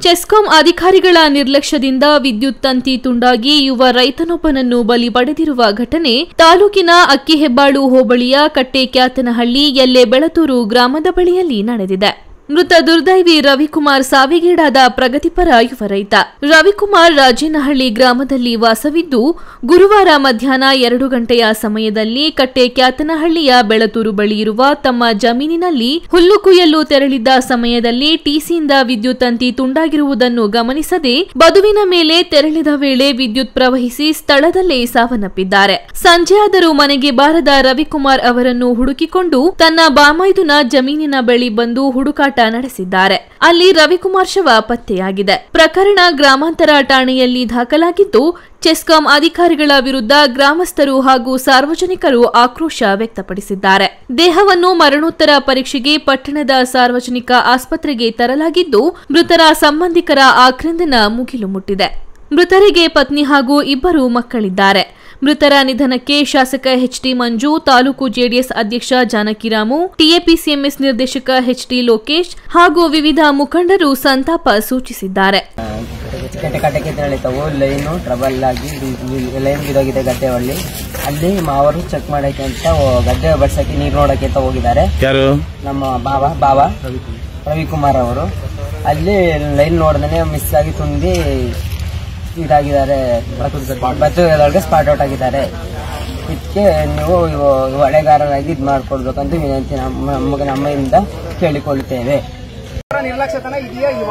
CESCOM ಅಧಿಕಾರಿಗಳ ನಿರ್ಲಕ್ಷ್ಯದಿಂದ ವಿದ್ಯುತ್ ತಂತಿ ತುಂಡಾಗಿ ಯುವ ರೈತನೊಬ್ಬನನ್ನು ಬಲಿ ಪಡೆದಿರುವ ಘಟನೆ ತಾಲೂಕಿನ ಅಕ್ಕಿಹೆಬ್ಬಾಳು ಹೋಬಳಿಯ ಕಟ್ಟೆಕ್ಯಾತನಹಳ್ಳಿ ಎಲ್ಲೆ ಬೆಳತೂರು ಗ್ರಾಮದ ಬಳಿಯಲ್ಲಿ ನಡೆದಿದೆ ಮೃತ ದುರ್ದೈವಿ ರವಿಕುಮಾರ್ ಸಾವಿಗೀಡಾದ ಪ್ರಗತಿಪರ ಯುವ ರೈತ ರವಿಕುಮಾರ್ ರಾಜೇನಹಳ್ಳಿ ಗ್ರಾಮದಲ್ಲಿ ವಾಸವಿದ್ದು ಗುರುವಾರ ಮಧ್ಯಾಹ್ನ ಎರಡು ಗಂಟೆಯ ಸಮಯದಲ್ಲಿ ಕಟ್ಟೆ ಕ್ಯಾತನಹಳ್ಳಿಯ ಬೆಳತೂರು ಬಳಿ ಇರುವ ತಮ್ಮ ಜಮೀನಿನಲ್ಲಿ ಹುಲ್ಲು ಕುಯ್ಯಲು ತೆರಳಿದ್ದ ಸಮಯದಲ್ಲಿ ಟಿಸಿಯಿಂದ ವಿದ್ಯುತ್ ತಂತಿ ತುಂಡಾಗಿರುವುದನ್ನು ಗಮನಿಸದೆ ಬದುವಿನ ಮೇಲೆ ತೆರಳಿದ ವೇಳೆ ವಿದ್ಯುತ್ ಪ್ರವಹಿಸಿ ಸ್ಥಳದಲ್ಲೇ ಸಾವನ್ನಪ್ಪಿದ್ದಾರೆ ಸಂಜೆಯಾದರೂ ಮನೆಗೆ ಬಾರದ ರವಿಕುಮಾರ್ ಅವರನ್ನು ಹುಡುಕಿಕೊಂಡು ತನ್ನ ಬಾಮೈದುನ ಜಮೀನಿನ ಬಳಿ ಬಂದು ಹುಡುಕಾಟ ನಡೆಸಿದ್ದಾರೆ ಅಲ್ಲಿ ರವಿಕುಮಾರ್ ಶವ ಪತ್ತೆಯಾಗಿದೆ ಪ್ರಕರಣ ಗ್ರಾಮಾಂತರ ಠಾಣೆಯಲ್ಲಿ ದಾಖಲಾಗಿದ್ದು ಚೆಸ್ಕಾಂ ಅಧಿಕಾರಿಗಳ ವಿರುದ್ಧ ಗ್ರಾಮಸ್ಥರು ಹಾಗೂ ಸಾರ್ವಜನಿಕರು ಆಕ್ರೋಶ ವ್ಯಕ್ತಪಡಿಸಿದ್ದಾರೆ ದೇಹವನ್ನು ಮರಣೋತ್ತರ ಪರೀಕ್ಷೆಗೆ ಪಟ್ಟಣದ ಸಾರ್ವಜನಿಕ ಆಸ್ಪತ್ರೆಗೆ ತರಲಾಗಿದ್ದು ಮೃತರ ಸಂಬಂಧಿಕರ ಆಕ್ರಂದನ ಮುಗಿಲು ಮುಟ್ಟಿದೆ ಮೃತರಿಗೆ ಪತ್ನಿ ಹಾಗೂ ಇಬ್ಬರು ಮಕ್ಕಳಿದ್ದಾರೆ ಮೃತರ ನಿಧನಕ್ಕೆ ಶಾಸಕ ಎಚ್ಡಿ ಮಂಜು ತಾಲೂಕು ಜೆಡಿಎಸ್ ಅಧ್ಯಕ್ಷ ಜಾನಕಿರಾಮು ಟಿಎಪಿಸಿಎಂಎಸ್ ನಿರ್ದೇಶಕ ಎಚ್ಡಿ ಲೋಕೇಶ್ ಹಾಗೂ ವಿವಿಧ ಮುಖಂಡರು ಸಂತಾಪ ಸೂಚಿಸಿದ್ದಾರೆ ಕಟ್ಟೆ ಕಟ್ಟಕ್ಕೆ ತೆರಳಿತಾವು ಲೈನು ಟ್ರಬಲ್ ಆಗಿ ಲೈನ್ ಬಿದೋಗಿದೆ ಗದ್ದೆ ಒಳ್ಳಿ ಅಲ್ಲಿ ಮಾವರು ಚೆಕ್ ಮಾಡಕ್ಕೆ ಅಂತ ಹೋ- ಗದ್ದೆ ಬಡ್ಸಕ್ಕೆ ನೀರು ನೋಡಕ್ಕೆ ಅಂತ ಹೋಗಿದ್ದಾರೆ ಯಾರು ನಮ್ಮ ಬಾವ ಬಾವ ರವಿಕುಮಾರ್ ಅವರು ಅಲ್ಲಿ ಲೈನ್ ನೋಡ್ದೇನೆ ಮಿಸ್ ಆಗಿ ತುಂಬಿ ಇದಾಗಿದ್ದಾರೆ ಬತ್ತದೊಳಗೆ ಸ್ಪಾಟ್ ಔಟ್ ಆಗಿದ್ದಾರೆ ಇದಕ್ಕೆ ನೀವು ಇವು ಹೊಣೆಗಾರರಾಗಿ ಇದು ಮಾಡ್ಕೊಡ್ಬೇಕಂತ ವಿನಂತಿ ನಮ್ಮ ನಮಗೆ ನಮ್ಮಿಂದ ಕೇಳಿಕೊಳ್ಳುತ್ತೇವೆ ನಿರ್ಲಕ್ಷ್ಯತನ ಇದೆಯಾ ಇವ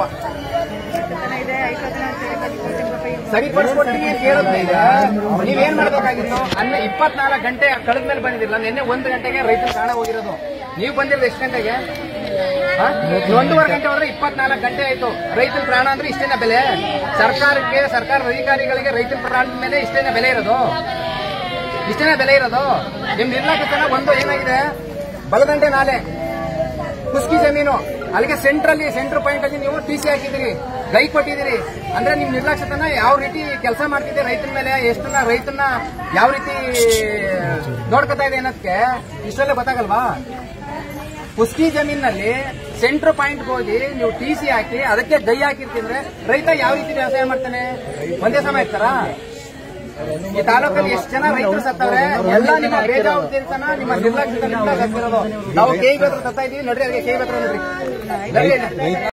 ಸರಿಪಡಿಸ್ಕೊಡ್ತೀನಿ ಅಂತ ಹೇಳಿದ್ರೆ ಈಗ ನೀವೇನ್ ಮಾಡ್ಬೇಕಾಗಿತ್ತು ಅನ್ನ ಇಪ್ಪತ್ನಾಲ್ಕು ಗಂಟೆ ಕಳೆದ ಮೇಲೆ ಬಂದಿದ್ದಿಲ್ಲ ನಿನ್ನೆ ಒಂದು ಗಂಟೆಗೆ ರೈತರು ಕಾಣ ಹೋಗಿರೋದು ನೀವು ಬಂದಿರೋದು ಎಷ್ಟು ಗಂಟೆಗೆ ಆ? ಒಂದೂವರೆ ಗಂಟೆ ಹೋದ್ರೆ ಇಪ್ಪತ್ನಾಲ್ಕು ಗಂಟೆ ಆಯ್ತು ರೈತರ ಪ್ರಾಣ ಅಂದ್ರೆ ಇಷ್ಟೇನ ಬೆಲೆ ಸರ್ಕಾರಕ್ಕೆ ಸರ್ಕಾರದ ಅಧಿಕಾರಿಗಳಿಗೆ ರೈತರ ಪ್ರಾಣದ ಮೇಲೆ ಇಷ್ಟೇನ ಬೆಲೆ ಇರೋದು ಇಷ್ಟೇನ ಬೆಲೆ ಇರೋದು ನಿಮ್ ನಿರ್ಲಕ್ಷ್ಯತನ ಒಂದು ಏನಾಗಿದೆ ಬಲದಂಡೆ ನಾಲೆ ಕುಸ್ಕಿ ಜಮೀನು ಅಲ್ಲಿಗೆ ಸೆಂಟ್ರಲ್ಲಿ ಸೆಂಟರ್ ಪಾಯಿಂಟ್ ಅಲ್ಲಿ ನೀವು ಟಿ ಸಿ ಹಾಕಿದಿರಿ ಗೈ ಕೊಟ್ಟಿದ್ದೀರಿ ಅಂದ್ರೆ ನಿಮ್ ನಿರ್ಲಕ್ಷ್ಯತನ ಯಾವ ರೀತಿ ಕೆಲಸ ಮಾಡ್ತಿದೆ ರೈತನ ಮೇಲೆ ಎಷ್ಟನ್ನ ರೈತನ ಯಾವ ರೀತಿ ನೋಡ್ಕೊತಾ ಇದೆ ಅನ್ನೋದಕ್ಕೆ ಇಷ್ಟರಲ್ಲೇ ಗೊತ್ತಾಗಲ್ವಾ ಕುಸ್ಕಿ ಜಮೀನಲ್ಲಿ ಸೆಂಟರ್ ಪಾಯಿಂಟ್ ಹೋಗಿ ನೀವು ಟಿ ಸಿ ಹಾಕಿ ಅದಕ್ಕೆ ಗೈ ಹಾಕಿರ್ತಿದ್ರೆ ರೈತ ಯಾವ ರೀತಿ ವ್ಯವಸಾಯ ಮಾಡ್ತಾನೆ ಒಂದೇ ಸಮ ಇರ್ತಾರ ಈ ತಾಲೂಕಲ್ಲಿ ಎಷ್ಟು ಜನ ರೈತರು ಸತ್ತವ್ರೆ ಎಲ್ಲ ನಿಮ್ಮ ಬೇಜವಾಬ್ದಾರಿತನ ನಿಮ್ಮ ನಿರ್ಲಕ್ಷ್ಯದಿಂದ ಸತ್ತಿರೋದು ನಾವು ಕೈ ಬೆತ್ರ ಸತ್ತಾ ಇದೀವಿ ನೋಡ್ರಿ ಅದಕ್ಕೆ ಕೈ ಬೆತ್ರ ನೋಡ್ರಿ ನಡ್ರಿ.